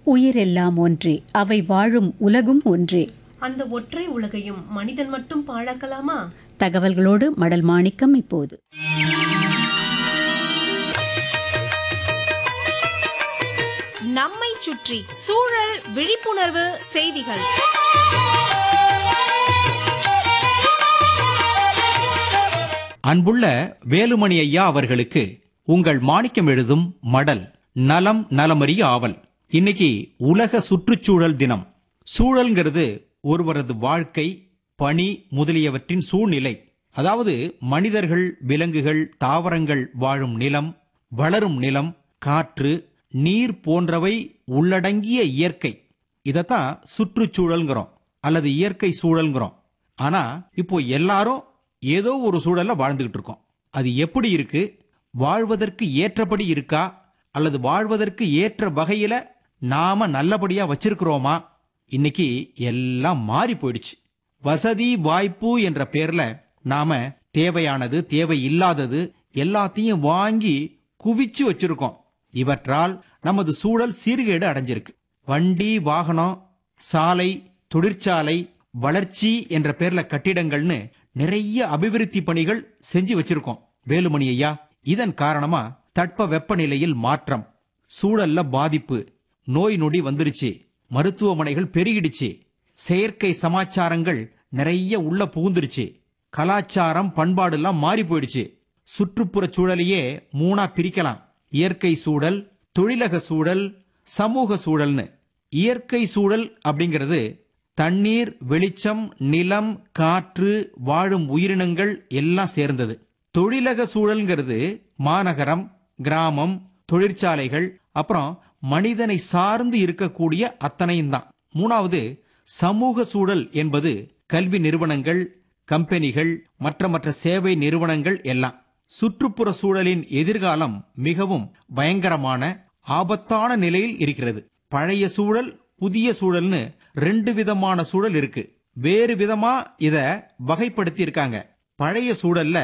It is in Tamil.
உயிரெல்லாம் ஒன்றே அவை வாழும் உலகும் ஒன்றே அந்த ஒற்றை உலகையும் மனிதன் மட்டும் பாழாக்கலாமா தகவல்களோடு மடல் மாணிக்கம் இப்போது நம்மை சுற்றி சூழல் விழிப்புணர்வு செய்திகள் அன்புள்ள வேலுமணி ஐயா அவர்களுக்கு உங்கள் மாணிக்கம் எழுதும் மடல் நலம் நலமறிய ஆவல் இன்னைக்கு உலக சுற்றுச்சூழல் தினம் சூழல்ங்கிறது ஒருவரது வாழ்க்கை பணி முதலியவற்றின் சூழ்நிலை அதாவது மனிதர்கள் விலங்குகள் தாவரங்கள் வாழும் நிலம் வளரும் நிலம் காற்று நீர் போன்றவை உள்ளடங்கிய இயற்கை இதத்தான் சுற்றுச்சூழல்ங்கிறோம் அல்லது இயற்கை சூழல்ங்கிறோம் ஆனா இப்போ எல்லாரும் ஏதோ ஒரு சூழல்ல வாழ்ந்துகிட்டு இருக்கோம் அது எப்படி இருக்கு வாழ்வதற்கு ஏற்றபடி இருக்கா அல்லது வாழ்வதற்கு ஏற்ற வகையில நாம நல்லபடியா வச்சிருக்கிறோமா இன்னைக்கு எல்லாம் மாறி போயிடுச்சு வசதி வாய்ப்பு என்ற பேர்ல நாம தேவையானது தேவை இல்லாதது எல்லாத்தையும் வாங்கி குவிச்சு வச்சிருக்கோம் இவற்றால் நமது சூழல் சீர்கேடு அடைஞ்சிருக்கு வண்டி வாகனம் சாலை தொழிற்சாலை வளர்ச்சி என்ற பேர்ல கட்டிடங்கள்னு நிறைய அபிவிருத்தி பணிகள் செஞ்சு வச்சிருக்கோம் வேலுமணி ஐயா இதன் காரணமா தட்ப வெப்பநிலையில் மாற்றம் சூழல்ல பாதிப்பு நோய் நொடி வந்துருச்சு மருத்துவமனைகள் பெருகிடுச்சு செயற்கை சமாச்சாரங்கள் நிறைய உள்ள புகுந்துருச்சு கலாச்சாரம் பண்பாடுலாம் மாறி போயிடுச்சு சுற்றுப்புற சூழலையே மூணா பிரிக்கலாம் இயற்கை சூழல் தொழிலக சூழல் சமூக சூழல்னு இயற்கை சூழல் அப்படிங்கிறது தண்ணீர் வெளிச்சம் நிலம் காற்று வாழும் உயிரினங்கள் எல்லாம் சேர்ந்தது தொழிலக சூழல்ங்கிறது மாநகரம் கிராமம் தொழிற்சாலைகள் அப்புறம் மனிதனை சார்ந்து இருக்கக்கூடிய அத்தனையும் தான் மூணாவது சமூக சூழல் என்பது கல்வி நிறுவனங்கள் கம்பெனிகள் மற்ற மற்ற சேவை நிறுவனங்கள் எல்லாம் சுற்றுப்புற சூழலின் எதிர்காலம் மிகவும் பயங்கரமான ஆபத்தான நிலையில் இருக்கிறது பழைய சூழல் புதிய சூழல்னு ரெண்டு விதமான சூழல் இருக்கு வேறு விதமா இத வகைப்படுத்தி இருக்காங்க பழைய சூழல்ல